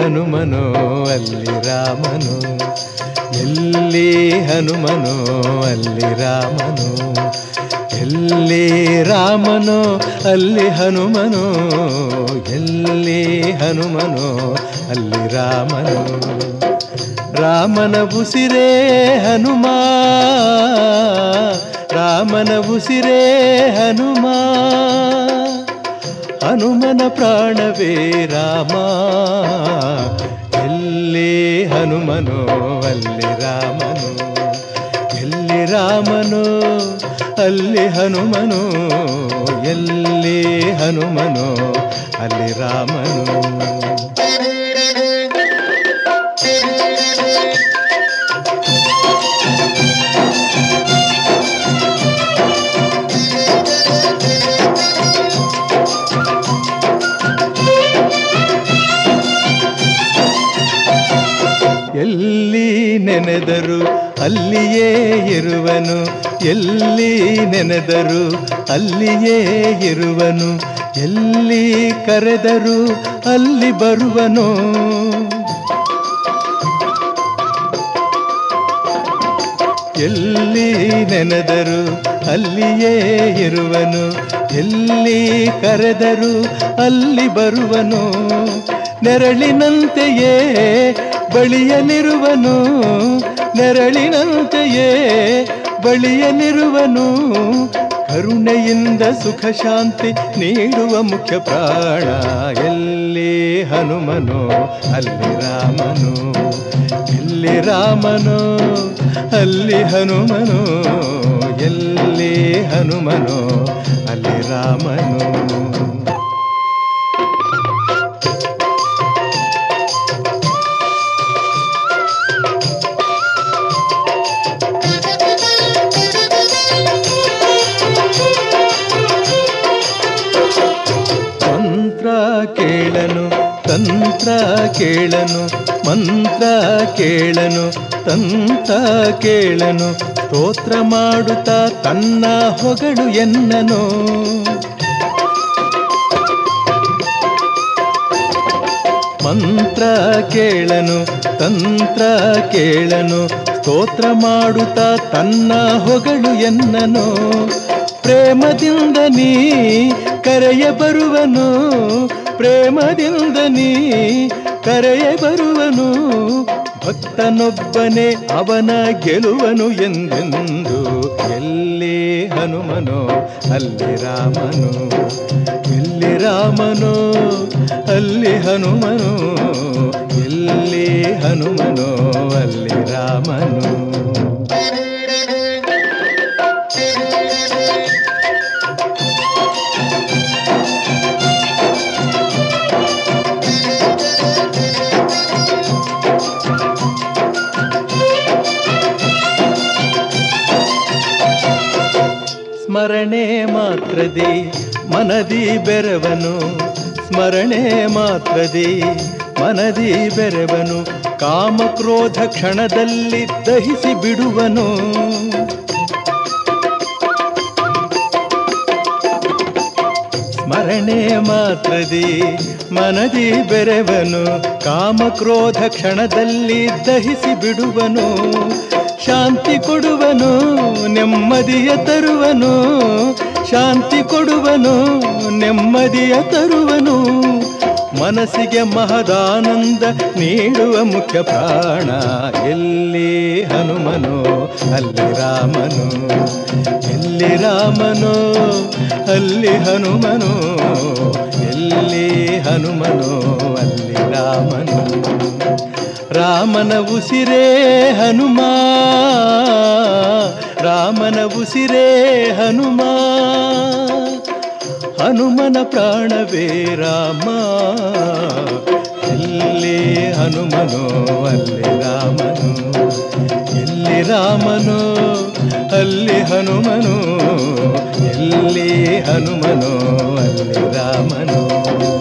ಹನುಮನೋ ಅಲ್ಲಿ ರಾಮನು ಎಲ್ಲಿ ಹನುಮನೋ ಅಲ್ಲಿ ರಾಮನು ಎಲ್ಲಿ ರಾಮನೋ ಅಲ್ಲಿ ಹನುಮನೋ ಎಲ್ಲಿ ಹನುಮನೋ ಅಲ್ಲಿ ರಾಮನು ರಾಮನ ಉಸಿರೇ ಹನುಮ ರಾಮನ ಉಸಿರೇ ಹನುಮ ಹನುಮನ ಪ್ರಾಣವೇ ರಾಮ ಎಲ್ಲಿ ಹನುಮನೋ ಅಲ್ಲಿ ರಾಮನು ಎಲ್ಲಿ ರಾಮನು ಅಲ್ಲಿ ಹನುಮನು ಎಲ್ಲಿ ಹನುಮನು ಅಲ್ಲಿ ರಾಮನು ಎಲ್ಲಿ ನೆನೆದರು ಅಲ್ಲಿಯೇ ಇರುವನು ಎಲ್ಲಿ ನೆನೆದರು ಅಲ್ಲಿಯೇ ಇರುವನು ಎಲ್ಲಿ ಕರೆದರು ಅಲ್ಲಿ ಬರುವನು ಎಲ್ಲಿ ನೆನೆದರು ಅಲ್ಲಿಯೇ ಇರುವನು ಎಲ್ಲಿ ಕರೆದರು ಅಲ್ಲಿ ಬರುವನು ನೆರಳಿನಂತೆಯೇ ಬಳಿಯಲಿರುವನು ನೆರಳಿನಂತೆಯೇ ಬಳಿಯಲಿರುವನು ಕರುಣೆಯಿಂದ ಸುಖ ಶಾಂತಿ ನೀಡುವ ಮುಖ್ಯ ಪ್ರಾಣ ಎಲ್ಲಿ ಹನುಮನು ಅಲ್ಲಿ ರಾಮನು ಎಲ್ಲಿ ರಾಮನು ಅಲ್ಲಿ ಹನುಮನು ಎಲ್ಲಿ ಹನುಮನು ಅಲ್ಲಿ ರಾಮನು ಮಂತ್ರ ಕೇಳನು ತಂತ್ರ ಕೇಳನು ಮಂತ್ರ ಕೇಳನು ತಂತ್ರ ಕೇಳನು ಸ್ತೋತ್ರ ಮಾಡುತ್ತಾ ತನ್ನ ಹೊಗಳು ಎನ್ನನು ಮಂತ್ರ ಕೇಳನು ತಂತ್ರ ಕೇಳನು ಸ್ತೋತ್ರ ಮಾಡುತ್ತಾ ತನ್ನ ಹೊಗಳು ಎನ್ನನು ಪ್ರೇಮದಿಂದ ನೀ ಕರೆಯ ಬರುವನು ಪ್ರೇಮದಿಂದ ನೀ ಕರೆಯ ಬರುವನು ಭಕ್ತನೊಬ್ಬನೇ ಅವನ ಗೆಲುವನು ಎಂದೆಂದು ಎಲ್ಲಿ ಹನುಮನೋ ಅಲ್ಲಿ ರಾಮನು ಎಲ್ಲಿ ರಾಮನೋ ಅಲ್ಲಿ ಹನುಮನು ಎಲ್ಲಿ ಹನುಮನೋ ಅಲ್ಲಿ ರಾಮನು ಸ್ಮರಣೆ ಮಾತ್ರದಿ ಮನದಿ ಬೆರವನು ಸ್ಮರಣೆ ಮಾತ್ರದಿ ಮನದಿ ಬೆರವನು ಕಾಮಕ್ರೋಧ ಕ್ಷಣದಲ್ಲಿ ದಹಿಸಿ ಬಿಡುವನು ಸ್ಮರಣೆ ಮಾತ್ರದಿ ಮನದಿ ಬೆರೆವನು ಕಾಮಕ್ರೋಧ ಕ್ಷಣದಲ್ಲಿ ದಹಿಸಿ ಬಿಡುವನು ಶಾಂತಿ ಕೊಡುವನು ನೆಮ್ಮದಿಯ ತರುವನು ಶಾಂತಿ ಕೊಡುವನು ನೆಮ್ಮದಿಯ ತರುವನು ಮನಸ್ಸಿಗೆ ಮಹದಾನಂದ ನೀಡುವ ಮುಖ್ಯ ಪ್ರಾಣ ಎಲ್ಲಿ ಹನುಮನು ಅಲ್ಲಿ ರಾಮನು ಎಲ್ಲಿ ರಾಮನು ಅಲ್ಲಿ ಹನುಮನು ಎಲ್ಲಿ ಹನುಮನು ಅಲ್ಲಿ ರಾಮನು ರಾಮನ ಉಸಿರೇ ಹನುಮ ರಾಮನ ಉಸಿರೇ ಹನುಮ ಹನುಮನ ಪ್ರಾಣವೇ ರಾಮ ಎಲ್ಲಿ ಹನುಮನೋ ಅಲ್ಲಿ ರಾಮನು ಎಲ್ಲಿ ರಾಮನು ಅಲ್ಲಿ ಹನುಮನು ಎಲ್ಲಿ ಹನುಮನೋ ಅಲ್ಲಿ ರಾಮನು